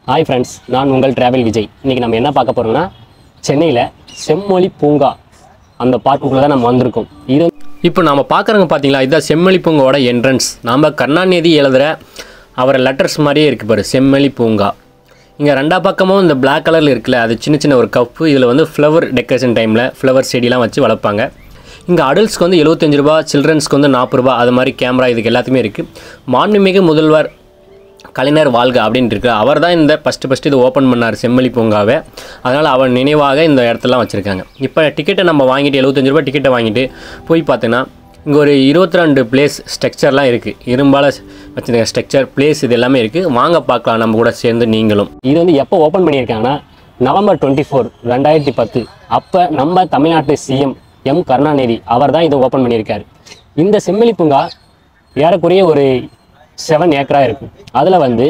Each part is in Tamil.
ஹாய் ஃப்ரெண்ட்ஸ் நான் உங்கள் டிராவல் விஜய் இன்றைக்கி நம்ம என்ன பார்க்க போகிறோம்னா சென்னையில் செம்மொழி பூங்கா அந்த பார்க்குக்குள்ளே தான் நம்ம வந்திருக்கோம் இது இப்போ நாம் பார்க்குறவங்க பார்த்தீங்களா இதுதான் செம்மொழி பூங்காவோட என்ட்ரன்ஸ் நாம் கருணாநிதி எழுதுகிற அவர் லெட்டர்ஸ் மாதிரியே இருக்குது பாரு செம்மொழி பூங்கா இங்கே ரெண்டா பக்கமும் இந்த Black கலரில் இருக்குல்ல அது சின்ன சின்ன ஒரு கப்பு இதில் வந்து ஃப்ளவர் டெக்கரேஷன் டைமில் ஃப்ளவர் செடிலாம் வச்சு வளர்ப்பாங்க இங்கே அடல்ட்ஸ்க்கு வந்து 75 ரூபா சில்ட்ரன்ஸ்க்கு வந்து நாற்பது ரூபா அது மாதிரி கேமரா இதுக்கு எல்லாத்துக்குமே இருக்குது மாண்புமிகு முதல்வர் கலைஞர் வாழ்க அப்படின்னு இருக்கு அவர் தான் இந்த ஃபஸ்ட்டு ஃபஸ்ட்டு இது ஓப்பன் பண்ணார் செம்மொழி பூங்காவை அதனால் அவர் நினைவாக இந்த இடத்தெல்லாம் வச்சுருக்காங்க இப்போ டிக்கெட்டை நம்ம வாங்கிட்டு 75 ரூபாய் டிக்கெட்டை வாங்கிட்டு போய் பார்த்தோன்னா இங்கே ஒரு இருபத்தி ரெண்டு பிளேஸ் ஸ்ட்ரக்சர்லாம் இருக்குது இரும்பால் வச்சுருக்க ஸ்ட்ரக்சர் பிளேஸ் இது எல்லாமே இருக்குது வாங்க பார்க்கலாம் நம்ம கூட சேர்ந்து நீங்களும் இது வந்து எப்போ ஓப்பன் பண்ணியிருக்காங்கன்னா நவம்பர் டுவெண்ட்டி ஃபோர் ரெண்டாயிரத்தி பத்து அப்போ நம்ம தமிழ்நாட்டு சிஎம் எம் கருணாநிதி அவர் தான் இதை ஓப்பன் பண்ணியிருக்காரு இந்த செம்மொழி பூங்கா ஏறக்குறைய ஒரு செவன் ஏக்கரா இருக்கும் அதில் வந்து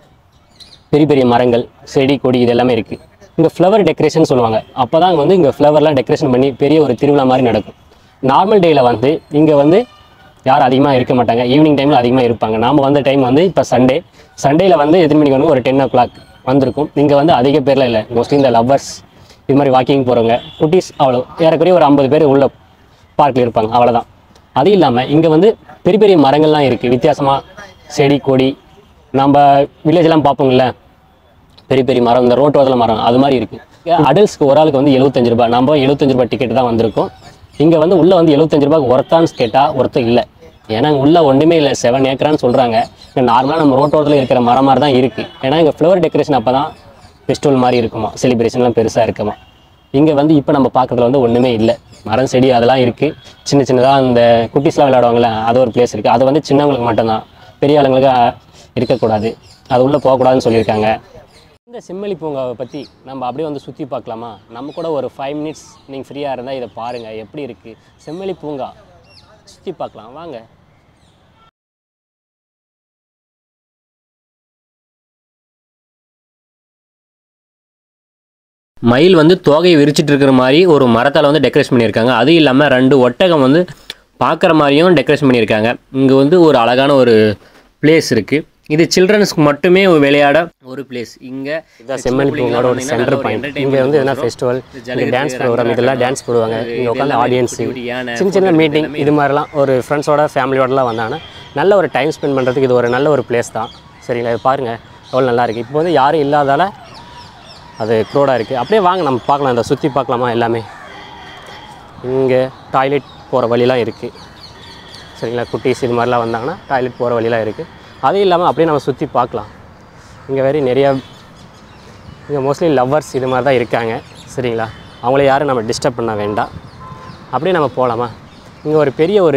பெரிய பெரிய மரங்கள் செடி கொடி இது எல்லாமே இருக்குது இங்கே ஃப்ளவர் டெக்கரேஷன் சொல்லுவாங்க அப்போ தான் வந்து இங்கே ஃப்ளவர்லாம் டெக்கரேஷன் பண்ணி பெரிய ஒரு திருவிழா மாதிரி நடக்கும் நார்மல் டேயில் வந்து இங்கே வந்து யாரும் அதிகமாக இருக்க மாட்டாங்க ஈவினிங் டைமில் அதிகமாக இருப்பாங்க நாம் வந்த டைம் வந்து இப்போ சண்டே சண்டேயில் வந்து எத்தனை மணிக்கு வந்து ஒரு டென் ஓ கிளாக் வந்திருக்கும் இங்கே வந்து அதிக பேர்லாம் இல்லை மோஸ்ட்லி இந்த லவ்வர்ஸ் இது மாதிரி வாக்கிங் போகிறவங்க குட்டீஸ் அவ்வளோ ஏறக்குறைய ஒரு ஐம்பது பேர் உள்ள பார்க்கில் இருப்பாங்க அவ்வளோதான் அது இல்லாமல் இங்கே வந்து பெரிய பெரிய மரங்கள்லாம் இருக்குது வித்தியாசமாக செடி கொடி நம்ம வில்லேஜ்லாம் பார்ப்போம்ல பெரிய பெரிய மரம் இந்த ரோட்டோரத்தில் மரம் அது மாதிரி இருக்குது அடல்ட்ஸ்க்கு ஒரு ஆளுக்கு வந்து எழுபத்தஞ்சு ரூபாய் நம்ம எழுபத்தஞ்சு ரூபாய் டிக்கெட் தான் வந்திருக்கோம் இங்கே வந்து உள்ளே வந்து எழுபத்தஞ்சு ரூபாய்க்கு ஒருத்தான்னு கேட்டால் ஒருத்தர் இல்லை ஏன்னா இங்கே உள்ள ஒன்றுமே இல்லை செவன் ஏக்கரான்னு சொல்கிறாங்க இங்கே நார்மலாக நம்ம ரோட்டோரத்தில் இருக்கிற மரம் மாதிரி தான் இருக்குது ஏன்னா இங்கே ஃப்ளவர் டெக்கரேஷன் அப்போ தான் ஃபெஸ்டிவல் மாதிரி இருக்குமா செலிப்ரேஷன்லாம் பெருசாக இருக்குமா இங்கே வந்து இப்போ நம்ம பார்க்கறதுல வந்து ஒன்றுமே இல்லை மரம் செடி அதெல்லாம் இருக்குது சின்ன சின்னதாக அந்த குட்டீஸ்லாம் விளையாடுவாங்கள்ல அது ஒரு பிளேஸ் இருக்குது அது வந்து சின்னவங்களுக்கு மட்டும்தான் பெரிய ஆளுங்களுக்கு அஹ், இருக்கக்கூடாது அது உள்ளே போகக்கூடாதுன்னு சொல்லியிருக்காங்க இந்த செம்மொழி பூங்காவை பற்றி நம்ம அப்படியே வந்து சுற்றி பார்க்கலாமா நம்ம கூட ஒரு ஃபைவ் மினிட்ஸ் நீங்கள் ஃப்ரீயாக இருந்தால் இதை பாருங்கள் எப்படி இருக்குது செம்மொழி பூங்கா சுற்றி பார்க்கலாம் வாங்க மயில் வந்து தோகையை விரிச்சிட்டு இருக்கிற மாதிரி ஒரு மரத்தால் வந்து டெக்கரேஷன் பண்ணியிருக்காங்க அது இல்லாமல் ரெண்டு ஒட்டகம் வந்து பார்க்குற மாதிரியும் டெக்கரேஷன் பண்ணியிருக்காங்க இங்கே வந்து ஒரு அழகான ஒரு பிளேஸ் இருக்குது இது சில்ட்ரன்ஸ்க்கு மட்டுமே விளையாட ஒரு பிளேஸ் இங்கே இதான் செம்மொழி பூங்காவோட ஒரு சென்டர் பாயிண்ட் இங்கே வந்து எதனா ஃபெஸ்டிவல் இங்கே டான்ஸ் ப்ரோக்ராம் இதெல்லாம் டான்ஸ் போடுவாங்க இங்கே உட்காந்து ஆடியன்ஸ் சின்ன சின்ன மீட்டிங் இது மாதிரிலாம் ஒரு ஃப்ரெண்ட்ஸோட ஃபேமிலியோடலாம் வந்தாங்கன்னா நல்ல ஒரு டைம் ஸ்பெண்ட் பண்ணுறதுக்கு இது ஒரு நல்ல ஒரு பிளேஸ் தான் சரிங்களா இது பாருங்கள் எவ்வளோ நல்லா இருக்குது இப்போ வந்து யாரும் இல்லாதால அது க்ரோடாக இருக்குது அப்படியே வாங்க நம்ம பார்க்கலாம் இந்த சுற்றி பார்க்கலாமா எல்லாமே இங்கே டாய்லெட் போகிற வழிலாம் இருக்குது சரிங்களா குட்டீஸ் இது மாதிரிலாம் வந்தாங்கன்னா டாய்லெட் போகிற வழிலாம் இருக்குது அது இல்லாமல் அப்படியே நம்ம சுற்றி பார்க்கலாம் இங்கே வேறு நிறையா இங்கே மோஸ்ட்லி லவ்வர்ஸ் இது மாதிரி தான் இருக்காங்க சரிங்களா அவங்கள யாரும் நம்ம டிஸ்டர்ப் பண்ண வேண்டாம் அப்படியே நம்ம போகலாமா இங்கே ஒரு பெரிய ஒரு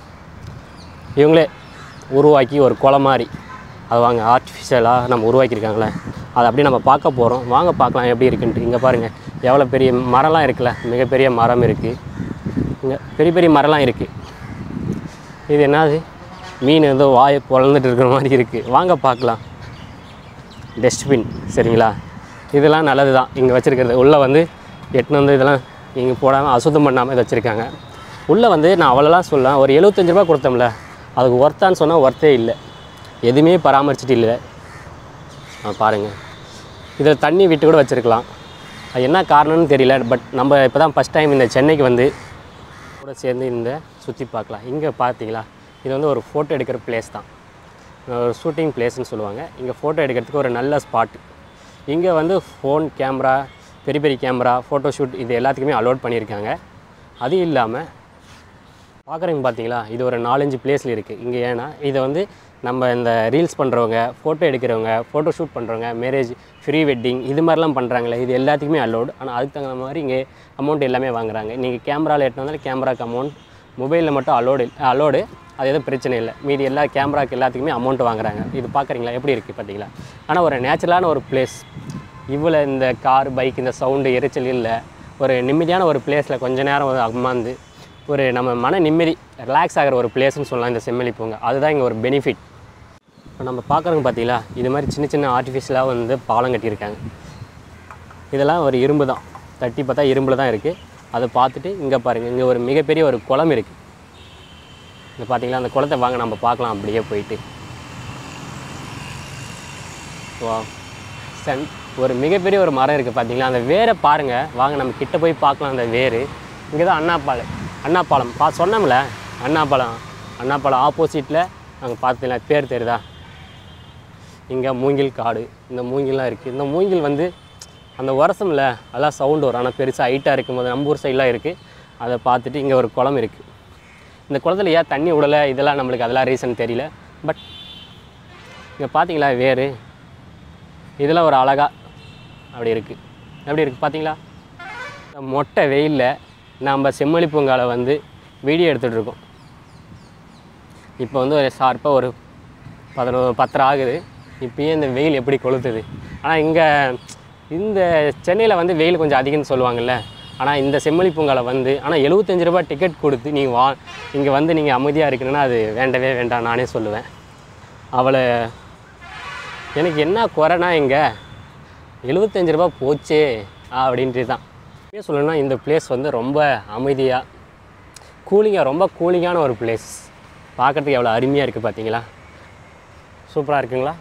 இவங்களே உருவாக்கி ஒரு குளம் மாதிரி அது வாங்க ஆர்டிஃபிஷியலாக நம்ம உருவாக்கியிருக்காங்களே அதை அப்படியே நம்ம பார்க்க போகிறோம் வாங்க பார்க்கலாம் எப்படி இருக்குன்ட்டு இங்கே பாருங்கள் எவ்வளோ பெரிய மரம்லாம் இருக்குல்ல மிகப்பெரிய மரம் இருக்குது இங்கே பெரிய பெரிய மரம்லாம் இருக்குது இது என்னது மீன் ஏதோ வாயை பொழந்துட்டு இருக்கிற மாதிரி இருக்குது வாங்க பார்க்கலாம் டஸ்ட்பின் சரிங்களா இதெல்லாம் நல்லது தான் இங்கே வச்சுருக்கிறது உள்ளே வந்து எட்டுன்னு வந்து இதெல்லாம் இங்கே போடாமல் அசுத்தம் பண்ணாமல் இதை வச்சுருக்காங்க உள்ளே வந்து நான் அவ்வளோலாம் சொல்லலாம் ஒரு எழுபத்தஞ்சு ரூபா கொடுத்தோம்ல அதுக்கு ஒர்த்தான்னு சொன்னால் ஒர்த்தே இல்லை எதுவுமே பராமரிச்சிட்டு இல்லை ஆ, பாருங்கள் இதில் தண்ணி விட்டு கூட வச்சுருக்கலாம் அது என்ன காரணம்னு தெரியல பட் நம்ம இப்போ தான் ஃபஸ்ட் டைம் இந்த சென்னைக்கு வந்து கூட சேர்ந்து இந்த சுற்றி பார்க்கலாம் இங்கே பார்த்தீங்களா இது வந்து ஒரு ஃபோட்டோ எடுக்கிற பிளேஸ் தான் ஒரு ஷூட்டிங் பிளேஸ்னு சொல்லுவாங்க இங்கே ஃபோட்டோ எடுக்கிறதுக்கு ஒரு நல்ல ஸ்பாட் இங்கே வந்து ஃபோன் கேமரா பெரிய பெரிய கேமரா ஃபோட்டோ ஷூட் இது எல்லாத்துக்குமே அலோட் பண்ணியிருக்காங்க அது இல்லாமல் பார்க்குறவங்க பார்த்தீங்களா இது ஒரு நாலஞ்சு பிளேஸில் இருக்குது இங்கே ஏன்னா இதை வந்து நம்ம இந்த ரீல்ஸ் பண்ணுறவங்க ஃபோட்டோ எடுக்கிறவங்க ஃபோட்டோ ஷூட் பண்ணுறவங்க மேரேஜ் ஃப்ரீ வெட்டிங் இது மாதிரிலாம் பண்ணுறாங்களே இது எல்லாத்துக்குமே அலோடு ஆனால் அதுக்கு தகுந்த மாதிரி இங்கே அமௌண்ட் எல்லாமே வாங்குறாங்க நீங்கள் கேமராவில் எட்டு வந்தாலும் கேமராக்கு அமௌண்ட் மொபைலில் மட்டும் அலோடு அலோடு அது எதுவும் பிரச்சனை இல்லை மீதி எல்லா கேமராக்கு எல்லாத்துக்குமே அமௌண்ட் வாங்குறாங்க இது பார்க்குறீங்களா எப்படி இருக்குது பார்த்தீங்களா ஆனால் ஒரு நேச்சுரலான ஒரு பிளேஸ் இவ்வளோ இந்த கார் பைக் இந்த சவுண்டு எரிச்சல் இல்லை ஒரு நிம்மதியான ஒரு பிளேஸில் கொஞ்ச நேரம் வந்து அமர்ந்து ஒரு நம்ம மன நிம்மதி ரிலாக்ஸ் ஆகிற ஒரு பிளேஸ்னு சொல்லலாம் இந்த செம்மொழி பூங்கா அதுதான் இங்கே ஒரு பெனிஃபிட் இப்போ நம்ம பார்க்குறோங்க பார்த்தீங்களா இது மாதிரி சின்ன சின்ன ஆர்டிஃபிஷியலாக வந்து பாலம் கட்டியிருக்காங்க இதெல்லாம் ஒரு இரும்பு தான் தட்டி பார்த்தா இரும்பில் தான் இருக்குது அதை பார்த்துட்டு இங்கே பாருங்கள் இங்கே ஒரு மிகப்பெரிய ஒரு குளம் இருக்குது இங்கே பார்த்தீங்களா அந்த குளத்தை வாங்க நம்ம பார்க்கலாம் அப்படியே போயிட்டு வா சென் ஒரு மிகப்பெரிய ஒரு மரம் இருக்குது பார்த்தீங்களா அந்த வேரை பாருங்கள் வாங்க நம்ம கிட்ட போய் பார்க்கலாம் அந்த வேர் இங்கே தான் அண்ணாப்பாலம் அண்ணாப்பாலம் பா சொன்னோம்ல அண்ணாப்பாலம் அண்ணாப்பாலம் ஆப்போசிட்டில் அங்கே பார்த்தீங்களா பேர் தெரியுதா இங்கே மூங்கில் காடு இந்த மூங்கில்லாம் இருக்குது இந்த மூங்கில் வந்து அந்த உரசம்ல அதெல்லாம் சவுண்டு வரும் ஆனால் பெருசாக ஹைட்டாக இருக்கும்போது நம்ம ஊர் சைடெலாம் இருக்குது அதை பார்த்துட்டு இங்கே ஒரு குளம் இருக்குது இந்த குளத்துல ஏன் தண்ணி விடலை இதெல்லாம் நம்மளுக்கு அதெல்லாம் ரீசன் தெரியல பட் இங்கே பார்த்தீங்களா வேறு இதெல்லாம் ஒரு அழகா அப்படி இருக்குது எப்படி இருக்குது பார்த்தீங்களா இந்த மொட்டை வெயிலில் நம்ம செம்மொழி பூங்கால வந்து வீடியோ எடுத்துகிட்டு இருக்கோம் இப்போ வந்து ஒரு ஷார்ப்பாக ஒரு பதினோ பத்தரை ஆகுது இப்பயே இந்த வெயில் எப்படி கொளுத்துது ஆனால் இங்கே இந்த சென்னையில் வந்து வெயில் கொஞ்சம் அதிகம்னு சொல்லுவாங்கல்ல ஆனால் இந்த செம்மொழி பூங்கால வந்து ஆனால் எழுபத்தஞ்சு ரூபாய் டிக்கெட் கொடுத்து நீங்கள் வா இங்கே வந்து நீங்கள் அமைதியாக இருக்கணும்னா அது வேண்டவே வேண்டாம் நானே சொல்லுவேன் அவளை எனக்கு என்ன குறைனா இங்கே எழுபத்தஞ்சு ரூபா போச்சே அப்படின்ட்டு தான் ஏன் சொல்லணும்னா இந்த பிளேஸ் வந்து ரொம்ப அமைதியாக கூலிங்காக ரொம்ப கூலிங்கான ஒரு பிளேஸ் பார்க்குறதுக்கு எவ்வளோ அருமையாக இருக்குது பார்த்தீங்களா சூப்பராக இருக்குங்களா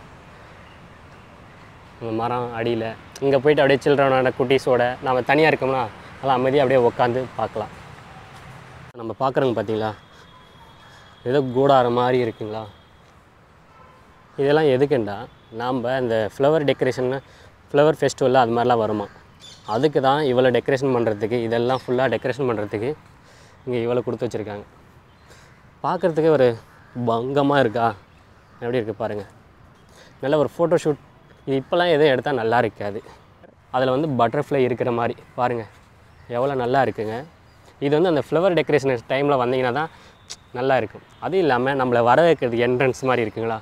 இந்த மரம் அடியில் இங்கே போயிட்டு அப்படியே சில்ட்ரனோட குட்டீஸோட நம்ம தனியாக இருக்கோம்னா அதெல்லாம் அமைதியாக அப்படியே உட்காந்து பார்க்கலாம் நம்ம பார்க்குறோங்க பார்த்தீங்களா ஏதோ கூடாரம் மாதிரி இருக்குங்களா இதெல்லாம் எதுக்குண்டா நாம் இந்த ஃப்ளவர் டெக்கரேஷன் ஃப்ளவர் ஃபெஸ்டிவலில் அது மாதிரிலாம் வருமா அதுக்கு தான் இவ்வளோ டெக்கரேஷன் பண்ணுறதுக்கு இதெல்லாம் ஃபுல்லாக டெக்கரேஷன் பண்ணுறதுக்கு இங்கே இவ்வளோ கொடுத்து வச்சுருக்காங்க பார்க்குறதுக்கே ஒரு பங்கமாக இருக்கா எப்படி இருக்குது பாருங்கள் நல்ல ஒரு ஃபோட்டோ ஷூட் இது இப்போல்லாம் எதுவும் எடுத்தால் நல்லா இருக்காது அதில் வந்து பட்டர்ஃப்ளை இருக்கிற மாதிரி பாருங்கள் எவ்வளோ நல்லா இருக்குங்க இது வந்து அந்த ஃப்ளவர் டெக்கரேஷன் டைமில் வந்தீங்கன்னா தான் நல்லா இருக்கும் அதுவும் இல்லாமல் நம்மளை வர வைக்கிறது என்ட்ரன்ஸ் மாதிரி இருக்குங்களா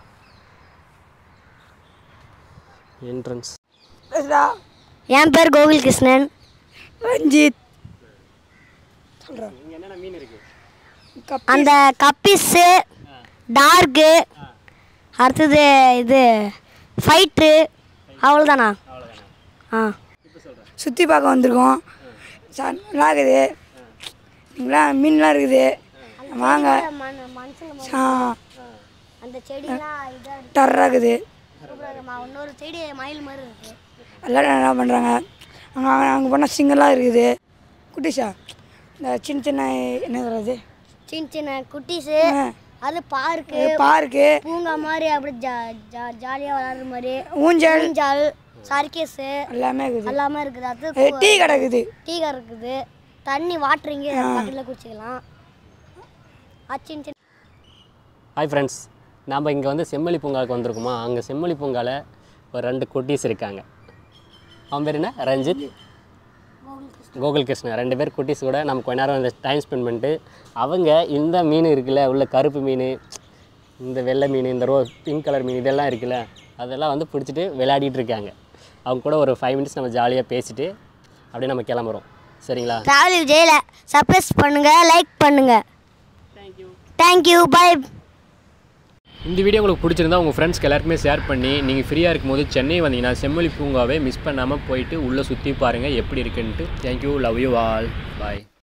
என்ட்ரன்ஸ் பேசுடா என் பேர் கோகுல் கிருஷ்ணன் ரஞ்சித் இங்கே என்னென்ன மீன் இருக்குது கப் அந்த கப்பிஸு டார்க்கு அடுத்தது இது ஃபைட்ரு அவ்வளோதானா ஆ சுற்றி பார்க்க வந்திருக்கோம் சார் நல்லா இருக்குது இங்கெல்லாம் மீன்லாம் இருக்குது வாங்க ஆ அந்த செடிலாம் இதாக டர்ராக இருக்குது இன்னொரு செடி மயில் மாதிரி இருக்கு எல்லாரும் என்ன பண்ணுறாங்க அங்கே அங்கே அங்கே போனால் சிங்கெல்லாம் இருக்குது குட்டிஷா இந்த சின்ன சின்ன என்ன சொல்கிறது சின்ன சின்ன குட்டீஸு அது பார்க்கு பார்க்கு பூங்கா மாதிரி அப்படி ஜா ஜா ஜாலியாக விளாடுற மாதிரி ஊஞ்சல் ஊஞ்சல் சர்க்கஸு எல்லாமே இருக்குது எல்லாமே இருக்குது அது அது டீ கிடக்குது டீ கடை இருக்குது தண்ணி வாட்டரிங்க பக்கத்தில் குடிச்சிக்கலாம் அது சின்ன சின்ன ஹாய் ஃப்ரெண்ட்ஸ் நாம் இங்கே வந்து செம்மொழி பூங்காவுக்கு வந்திருக்கோமா அங்கே செம்மொழி பூங்கால ஒரு ரெண்டு குட்டீஸ் இருக்காங்க அவன் பேர் என்ன ரஞ்சித் கோகுல் கிருஷ்ணன் ரெண்டு பேர் குட்டீஸ் கூட நம்ம கொஞ்ச நேரம் இந்த டைம் ஸ்பெண்ட் பண்ணிட்டு அவங்க இந்த மீன் இருக்குல்ல உள்ள கருப்பு மீன் இந்த வெள்ளை மீன் இந்த ரோ பிங்க் கலர் மீன் இதெல்லாம் இருக்குல்ல அதெல்லாம் வந்து பிடிச்சிட்டு விளையாடிட்டு இருக்காங்க அவங்க கூட ஒரு ஃபைவ் மினிட்ஸ் நம்ம ஜாலியாக பேசிட்டு அப்படியே நம்ம கிளம்புறோம் சரிங்களா டிராவல் விஜயில சப்ஸ்கிரைப் பண்ணுங்க லைக் பண்ணுங்க தேங்க்யூ பை இந்த வீடியோ உங்களுக்கு பிடிச்சிருந்தா உங்கள் ஃப்ரெண்ட்ஸ்க்கு எல்லாருக்குமே ஷேர் பண்ணி நீங்கள் ஃப்ரீயாக இருக்கும்போது சென்னை வந்தீங்கன்னா செம்மொழி பூங்காவே மிஸ் பண்ணாமல் போயிட்டு உள்ளே சுற்றி பாருங்கள் எப்படி இருக்குன்ட்டு thank you love you all bye